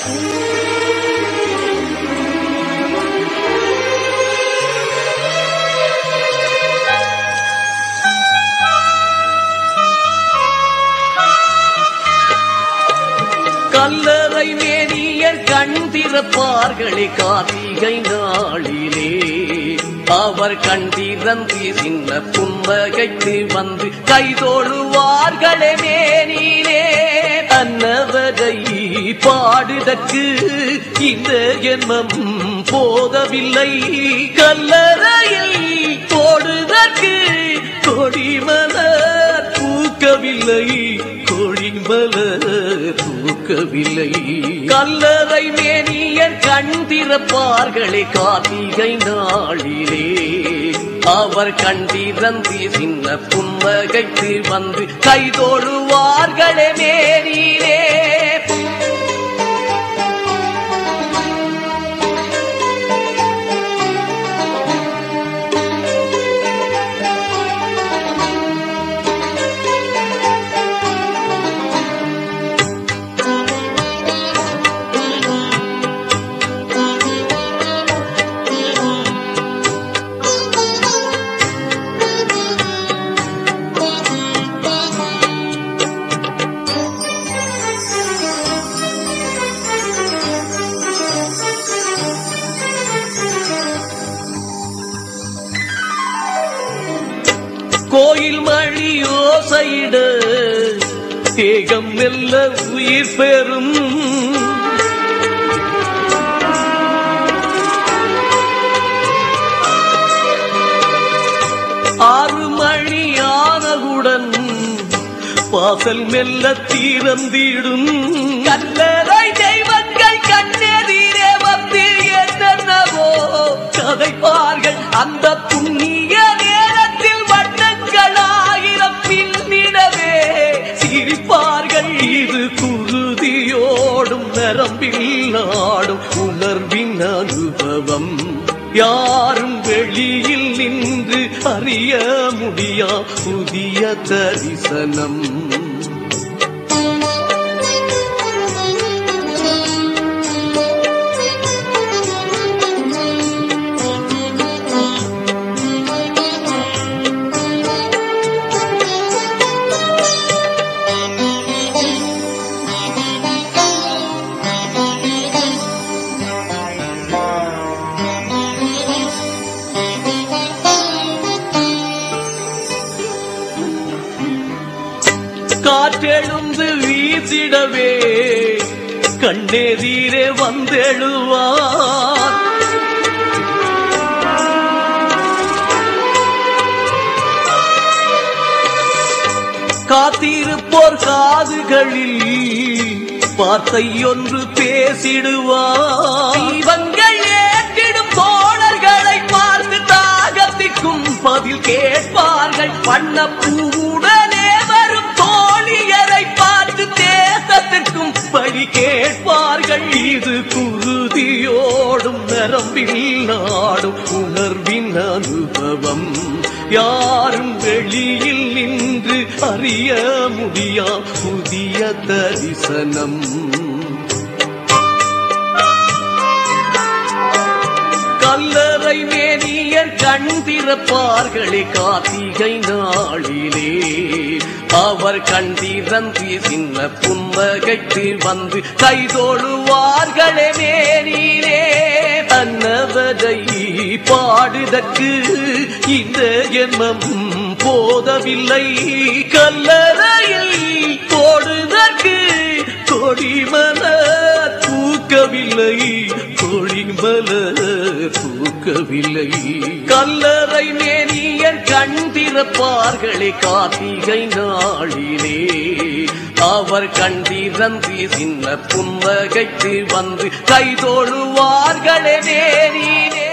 கல்லறை மேனியர் கண் திறப்பார்களே கார்த்திகை நாளிலே அவர் கண் திறந்து சின்ன புன்னகைத்து வந்து கைதோழுவார்களே மேனிலே அன்னவரை பாடுதற்கு இந்த எண்ணம் போதவில்லை கல்லறையில் போடுதற்கு கொடிமலர் பூக்கவில்லை கொடிமலர் பூக்கவில்லை கல்லறை மேனியர் கண் திறப்பார்களே கார்த்திகை நாளிலே அவர் கண் திறந்து சின்ன புன்னகைத்து வந்து கைதோழுவார்களே மேனிலே கோயில் மணி ஓசையிட தேகம் மெல்ல உயிர் பெறும் ஆறு மணி ஆனவுடன் வாசல் மெல்ல தீரந்திடும் கல்லறை தெய்வங்கள் கண்ணெதிரே வந்து என்னவோ கதைப்பார்கள் அந்த புண்ணிய நேரத்தில் வண்ணங்கள் ஆயிரம் பின்னிடவே சிரிப்பார்கள் இது குருதியோடும் நரம்பில் நாடும் உணர்வின் அனுபவம் யாரும் வெளியில் நின்று அறிய முடியா புதிய தரிசனம் காற்றெழுந்து வீசிடவே கண்ணெதிரே வந்தெழுவார் காத்திருப்போர் காதுகளில் வார்த்தை ஒன்று பேசிடுவார் இவங்கள் ஏற்றிடும் தோழர்களை பார்த்து தாகத்திற்கும் பதில் கேட்பார்கள் வண்ண பூவுடனே வரும் தோழியரை பார்த்து தேசத்திற்கும் பழி கேட்பார்கள் இது குருதியோடும் நரம்பில் நாடும் உணர்வின் அனுபவம் யாரும் வெளியில் நின்று அறிய முடியா புதிய தரிசனம் கல்லறை மேனியர் கண் திறப்பார்களே கார்த்திகை நாளிலே அவர் கண் திறந்து சின்ன புன்னகைத்து வந்து கைதோழுவார்களே மேனிலே அன்னவரை பாடுதற்கு இந்த எண்ணம் போதவில்லை கல்லறையில் போடுதற்கு கொடிமலர் பூக்கவில்லை கொடிமலர் பூக்கவில்லை கல்லறை மேனியர் கண் திறப்பார்களே கார்த்திகை நாளிலே அவர் கண் திறந்து சின்ன புன்னகைத்து வந்து கைதோழுவார்களே நேரிலே